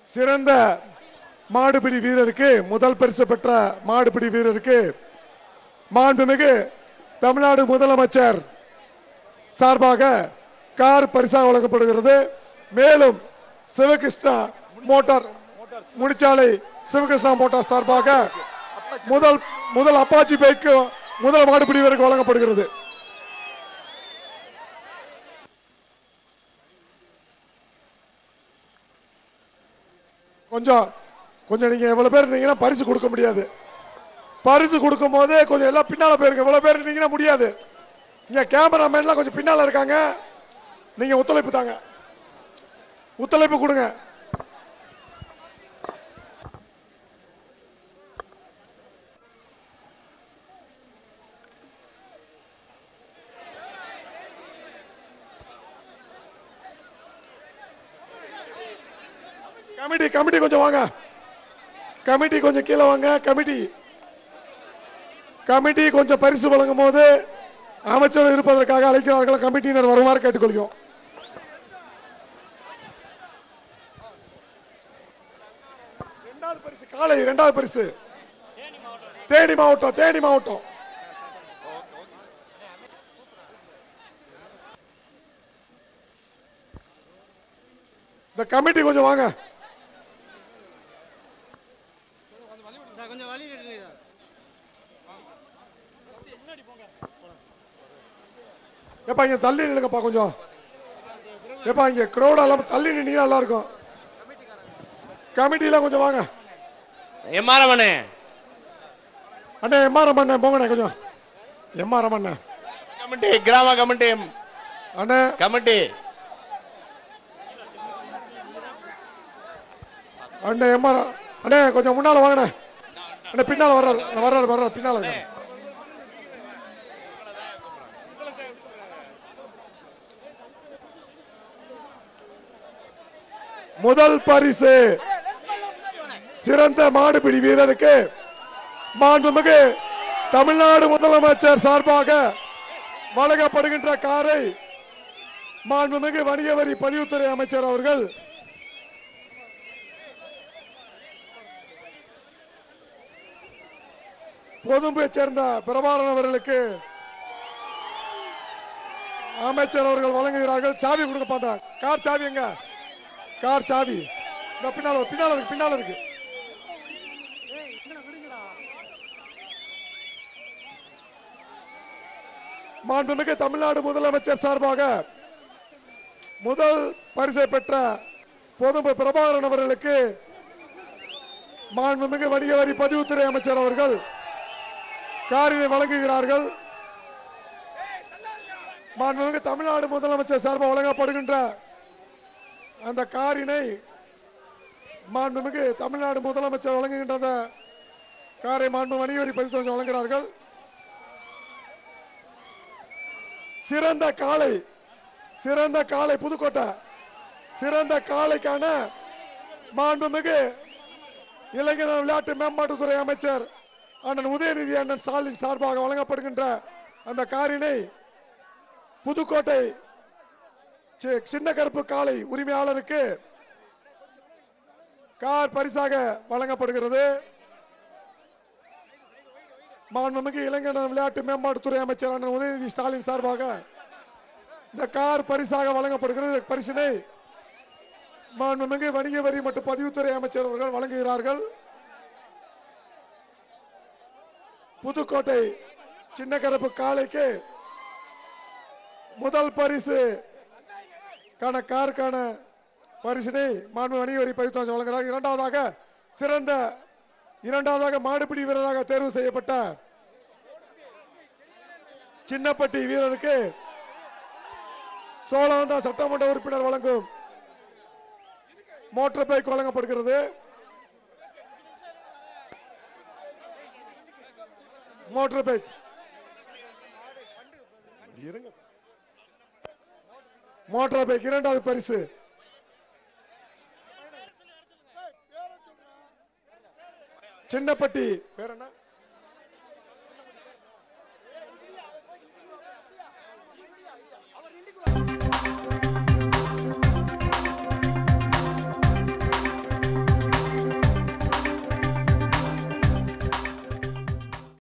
சிறந்த மாடுபிடி வீரருக்கு முதல் பரிசு பெற்ற மாடுபிடி வீரருக்கு மாண்புமிகு தமிழ்நாடு முதலமைச்சர் சார்பாக கார் பரிசாக வழங்கப்படுகிறது மேலும் சிவகிருஷ்ணா மோட்டார் முடிச்சாலை சிவகிருஷ்ணா மோட்டார் சார்பாக முதல் முதல் அப்பாச்சி பைக்கு முதல் மாடுபிடி வீரருக்கு வழங்கப்படுகிறது கொஞ்சம் கொஞ்சம் நீங்க எவ்வளவு பேர் இருந்தீங்கன்னா பரிசு கொடுக்க முடியாது பரிசு கொடுக்கும் போது கொஞ்சம் எல்லாம் பின்னால போயிருங்க இவ்வளவு பேர் இருந்தீங்கன்னா முடியாது இங்க கேமராமேன்லாம் கொஞ்சம் பின்னால இருக்காங்க நீங்க ஒத்துழைப்பு தாங்க ஒத்துழைப்பு கொடுங்க கமிட்டி கமிட்டி கொஞ்சம் வாங்க கமிட்டி கொஞ்சம் கீழே வாங்க கமிட்டி கமிட்டி கொஞ்சம் பரிசு வழங்கும் போது அமைச்சர் இருப்பதற்காக அழைக்கிறார்கள் கமிட்டியினர் வருமாறு கேட்டுக்கொள்கிறோம் இரண்டாவது பரிசு காலை இரண்டாவது பரிசு தேனி மாவட்டம் தேனி மாவட்டம் இந்த கமிட்டி கொஞ்சம் வாங்க சார் கொஞ்சம் வழி நிறுத்துங்க சார் ஏப்பா இங்க தள்ளி நில்லுங்கப்பா கொஞ்சம் ஏப்பா இங்க crowd எல்லாம் தள்ளி நின்னீங்கன்னா நல்லா இருக்கும் கமிட்டிலாம் கொஞ்சம் வாங்க எம்ஆர்எம்ண்ணே அண்ணே எம்ஆர்எம் அண்ணே போங்கண்ணே கொஞ்சம் எம்ஆர்எம் அண்ணே கமிட்டி கிராம கமிட்டி அண்ணே கமிட்டி அண்ணே எம்ஆர்எம் அண்ணே கொஞ்சம் முன்னால வாங்கண்ணே அண்ணே பின்னால வர்றாரு வர்றாரு வர்றாரு பின்னால இருக்காரு. முதல் பரிசு சிறந்த மாடுபிடி வீரருக்கு மாண்புமிகு தமிழ்நாடு முதலமைச்சர் சார்பாக வழங்கப்படுகின்ற காரை மாண்புமிகு வணிக வரி பதிவுத்துறை அமைச்சர் அவர்கள் பொதும்பை சேர்ந்த பிரபாரன் அவர்களுக்கு அமைச்சர் அவர்கள் வழங்குகிறார்கள் சாவி கொடுக்க மாட்டாங்க கார் சாவி எங்க கார் சாவி இந்த பின்னால பின்னால இருக்கு பின்னால இருக்கு மாண்புமிகு தமிழ்நாடு முதலமைச்சர் சார்பாக முதல் பரிசை பெற்ற பொதும்பு பிரபாகரன் அவர்களுக்கு மாண்புமிகு வணிக வரி பதிவுத்துறை அமைச்சர் அவர்கள் காரினை வழங்குகிறார்கள் மாண்புமிகு தமிழ்நாடு முதலமைச்சர் சார்பாக வழங்கப்படுகின்ற அந்த காரினை மாண்புமிகு தமிழ்நாடு முதலமைச்சர் வழங்குகின்ற அந்த காரை மாண்பு வணிக வரி பதிவுத்துறை வழங்குகிறார்கள் சிறந்த காளை சிறந்த காளை புதுக்கோட்டை சிறந்த காளைக்கான மாண்புமிகு இளைஞர் விளையாட்டு மேம்பாட்டுத்துறை அமைச்சர் அண்ணன் உதயநிதி அண்ணன் ஸ்டாலின் சார்பாக வழங்கப்படுகின்ற அந்த காரினை புதுக்கோட்டை சி- சின்ன கருப்பு காளை உரிமையாளருக்கு கார் பரிசாக வழங்கப்படுகிறது மாண்புமிகு இளைஞர் விளையாட்டு மேம்பாட்டுத்துறை அமைச்சர் அண்ணன் உதயநிதி ஸ்டாலின் சார்பாக இந்த கார் பரிசாக வழங்கப்படுகிறது இந்த பரிசினை மாண்புமிகு வணிக வரி மற்றும் பதிவுத்துறை அமைச்சர் அவர்கள் வழங்குகிறார்கள் புதுக்கோட்டை சின்ன கருப்பு காளைக்கு முதல் பரிசு கான காருக்கான பரிசினை மாண்பு வணிக வரி பதிவுத்துறை வழங்குகிறார் இரண்டாவதாக சிறந்த இரண்டாவதாக மாடுபிடி வீரராக தேர்வு செய்யப்பட்ட சின்னப்பட்டி வீரருக்கு சோழவந்தா சட்டமன்ற உறுப்பினர் வழங்கும் மோட்டார் பைக் வழங்கப்படுகிறது மோட்டார் பைக் இருங்க மோட்டார் பைக் இரண்டாவது பரிசு சின்னப்பட்டி பேர் என்ன